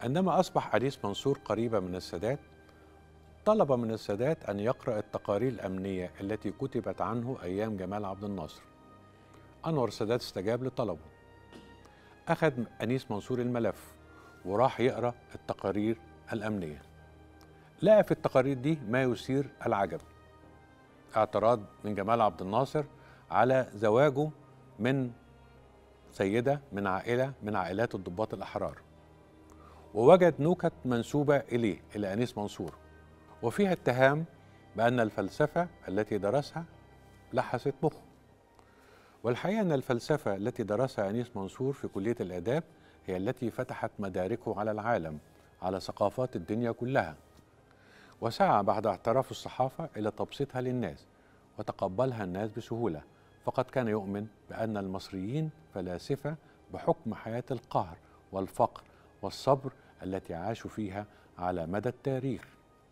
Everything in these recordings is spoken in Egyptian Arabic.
عندما أصبح أنيس منصور قريبا من السادات طلب من السادات أن يقرأ التقارير الأمنية التي كتبت عنه أيام جمال عبد الناصر أنور السادات استجاب لطلبه أخذ أنيس منصور الملف وراح يقرأ التقارير الأمنية لقى في التقارير دي ما يثير العجب اعتراض من جمال عبد الناصر على زواجه من سيدة من عائلة من عائلات الضباط الأحرار ووجد نكت منسوبة إليه إلى أنيس منصور وفيها اتهام بأن الفلسفة التي درسها لحست مخه والحقيقة أن الفلسفة التي درسها أنيس منصور في كلية الآداب هي التي فتحت مداركه على العالم على ثقافات الدنيا كلها وسعى بعد اعتراف الصحافة إلى تبسيطها للناس وتقبلها الناس بسهولة فقد كان يؤمن بأن المصريين فلاسفة بحكم حياة القهر والفقر والصبر التي عاشوا فيها على مدى التاريخ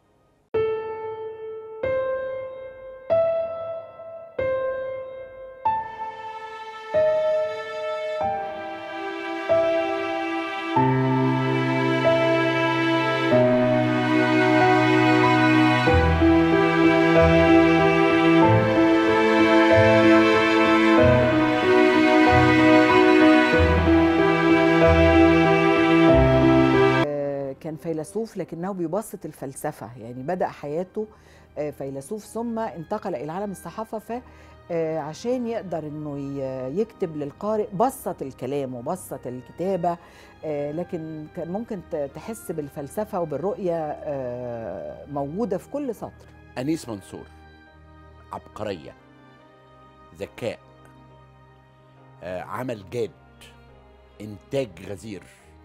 كان فيلسوف لكنه بيبسط الفلسفة يعني بدأ حياته آه، فيلسوف ثم انتقل إلى عالم الصحافة فعشان يقدر أنه ي- يكتب للقارئ بسط الكلام وبسط الكتابة آه، لكن كان ممكن ت- تحس بالفلسفة وبالرؤية آه، موجودة في كل سطر أنيس منصور عبقرية ذكاء آه، عمل جاد إنتاج غزير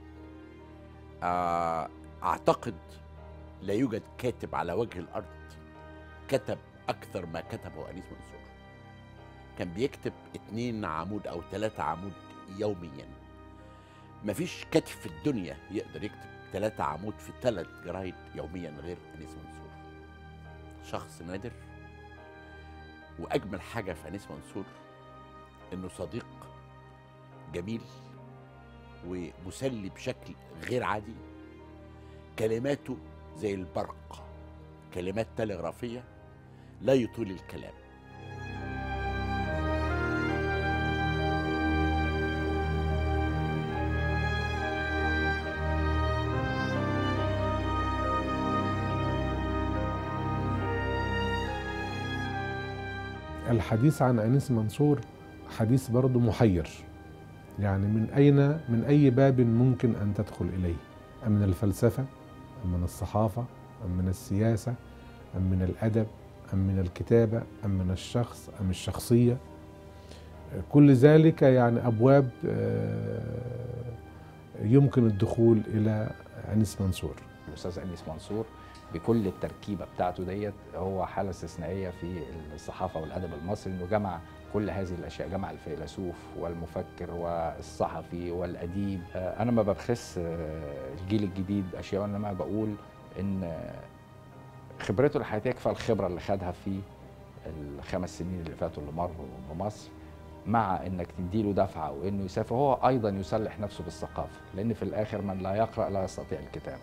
آه، أعتقد لا يوجد كاتب على وجه الأرض كتب أكثر ما كتبه أنيس منصور كان بيكتب اتنين عمود أو ثلاثة عمود يوميا مفيش كاتب في الدنيا يقدر يكتب ثلاثة عمود في ثلاث جرايد يوميا غير أنيس منصور شخص نادر واجمل حاجه في انيس منصور انه صديق جميل ومسلي بشكل غير عادي كلماته زي البرق كلمات تلغرافيه لا يطول الكلام الحديث عن أنيس منصور حديث برضه محير يعني من أين من أي باب ممكن أن تدخل إليه أم من الفلسفة أم من الصحافة أم من السياسة أم من الأدب أم من الكتابة أم من الشخص أم الشخصية كل ذلك يعني أبواب آه، يمكن الدخول إلى أنيس منصور الاستاذ انيس منصور بكل التركيبه بتاعته ديت هو حاله استثنائيه في الصحافه والادب المصري انه جمع كل هذه الاشياء جمع الفيلسوف والمفكر والصحفي والاديب آه، انا ما ببخس آه، الجيل الجديد اشياء وانما بقول ان آه، خبرته الحياتيه كفايه الخبره اللي خدها في الخمس سنين اللي فاتوا اللي مروا بمصر مع انك تديله دفعه وانه يسافر هو ايضا يسلح نفسه بالثقافه لان في الاخر من لا يقرا لا يستطيع الكتابه